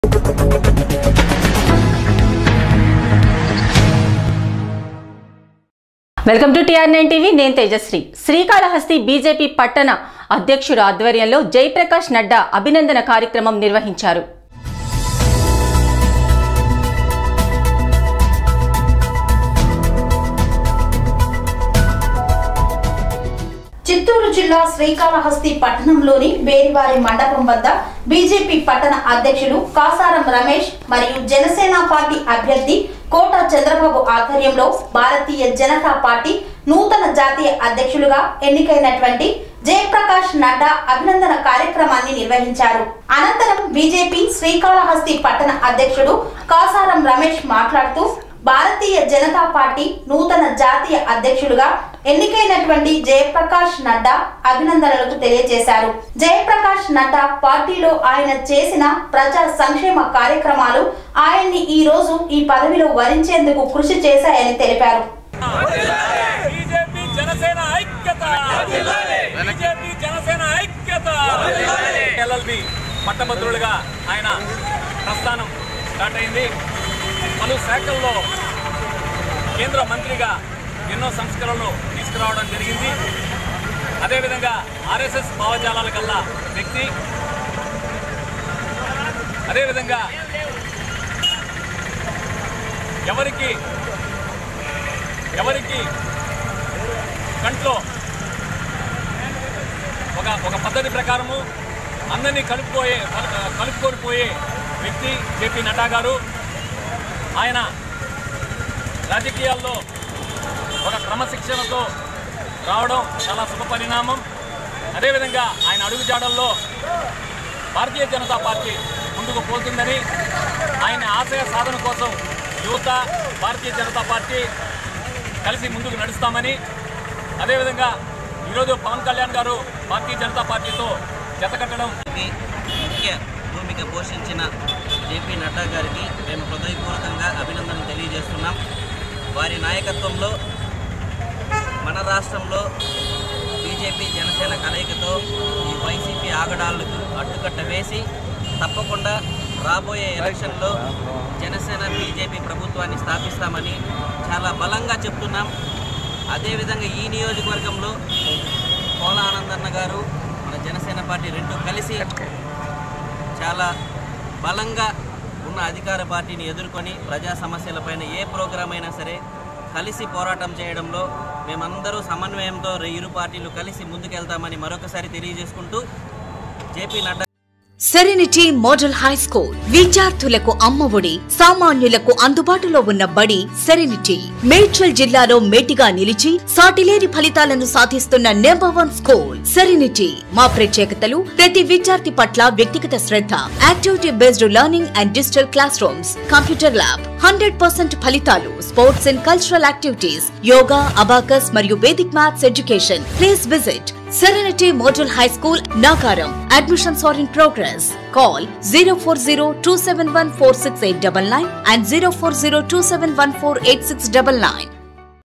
Welcome to TR nine TV నేను Tejashree Srikalahasti BJP పట్టణ అధ్యక్షుడు ఆధ్వర్యంలో జయప్రకాష్ నడ్డా అభినందన కార్యక్రమం నిర్వహించారు చిత్తూరు జిల్లా శ్రీకాళహస్తి పట్టణంలోని బేరివారి మండపం వద్ద బీజేపీ పట్టణ అధ్యక్షులు కాసారం రమేష్ మరియు జనసేన పార్టీ అభ్యర్థి కోట చంద్రబాబు ఆధ్వర్యంలో భారతీయ జనతా పార్టీ నూతన జాతీయ అధ్యక్షులుగా ఎన్నికైనటువంటి జయప్రకాష్ నడ్డా అభినందన కార్యక్రమాన్ని నిర్వహించారు అనంతరం బీజేపీ శ్రీకాళహస్తి పట్టణ అధ్యక్షుడు కాసారం రమేష్ మాట్లాడుతూ భారతీయ జనతా పార్టీ నూతన జాతీయ అధ్యక్షులుగా ఎన్నికైనటువంటి జయప్రకాష్ నడ్డా అభినందనలకు తెలియజేశారు జయప్రకాష్ నడ్డా పార్టీలో ఆయన చేసిన ప్రజా సంక్షేమ కార్యక్రమాలు ఆయన్ని ఈ రోజు ఈ పదవిలో వరించేందుకు కృషి చేశాయని తెలిపారు బీజేపీ జనసేన ఐక్యత బీజేపీ జనసేన ఐక్యత ఎల్ఎల్బి పట్టభద్రులుగా ఆయన ప్రస్థానం స్టార్ట్ అయింది పలు శాఖల్లో కేంద్ర మంత్రిగా ఎన్నో సంస్కరణలు తీసుకురావడం జరిగింది అదేవిధంగా ఆర్ఎస్ఎస్ భావజాలాల కల్లా వ్యక్తి అదేవిధంగా ఎవరికి ఎవరికి కంట్లో ఒక ఒక పద్ధతి ప్రకారము అందరినీ కలుపుకోయే కలుపుకొని పోయే వ్యక్తి జేపీ నడ్డా గారు ఆయన రాజకీయాల్లో ఒక క్రమశిక్షణతో రావడం చాలా శుభ పరిణామం అదేవిధంగా ఆయన అడుగుజాడల్లో భారతీయ జనతా పార్టీ ముందుకు పోతుందని ఆయన ఆశయ సాధన కోసం యువత భారతీయ జనతా పార్టీ కలిసి ముందుకు నడుస్తామని అదేవిధంగా ఈరోజు పవన్ కళ్యాణ్ గారు భారతీయ జనతా పార్టీతో జతకట్టడం కి ముఖ్య భూమిక పోషించిన జేపీ నడ్డా గారికి మేము హృదయపూర్వకంగా అభినందనలు తెలియజేస్తున్నాం వారి నాయకత్వంలో మన రాష్ట్రంలో బీజేపీ జనసేన కలయికతో ఈ వైసీపీ ఆగడాలకు అడ్డుకట్ట వేసి తప్పకుండా రాబోయే ఎలక్షన్లో జనసేన బీజేపీ ప్రభుత్వాన్ని స్థాపిస్తామని చాలా బలంగా చెప్తున్నాం అదేవిధంగా ఈ నియోజకవర్గంలో పోల ఆనందన్న గారు మన జనసేన పార్టీ రెండు కలిసి చాలా బలంగా ఉన్న అధికార పార్టీని ఎదుర్కొని ప్రజా సమస్యలపైన ఏ ప్రోగ్రాం అయినా సరే కలిసి పోరాటం చేయడంలో మేమందరూ సమన్వయంతో ఇరు పార్టీలు కలిసి ముందుకెళ్తామని మరొకసారి తెలియజేసుకుంటూ JP Nadda serenity model high school విద్యార్థులకు అమ్మఒడి సామాన్యులకు అందుబాటులో ఉన్న బడి సెరెనిటీ మేడ్చల్ జిల్లాలో మేటిగా నిలిచి సాటిలేని ఫలితాలను సాధిస్తున్న నెంబర్ వన్ స్కూల్ సెరెనిటీ మా ప్రత్యేకతలు ప్రతి విద్యార్థి పట్ల వ్యక్తిగత శ్రద్ధ activity based learning and digital class rooms computer lab hundred percent ఫలితాలు sports and cultural activities yoga abacus మరియు vedic maths education please visit Serenity Model High School, Nagaram. Admissions are in progress. Call 040 and 040 271 8699.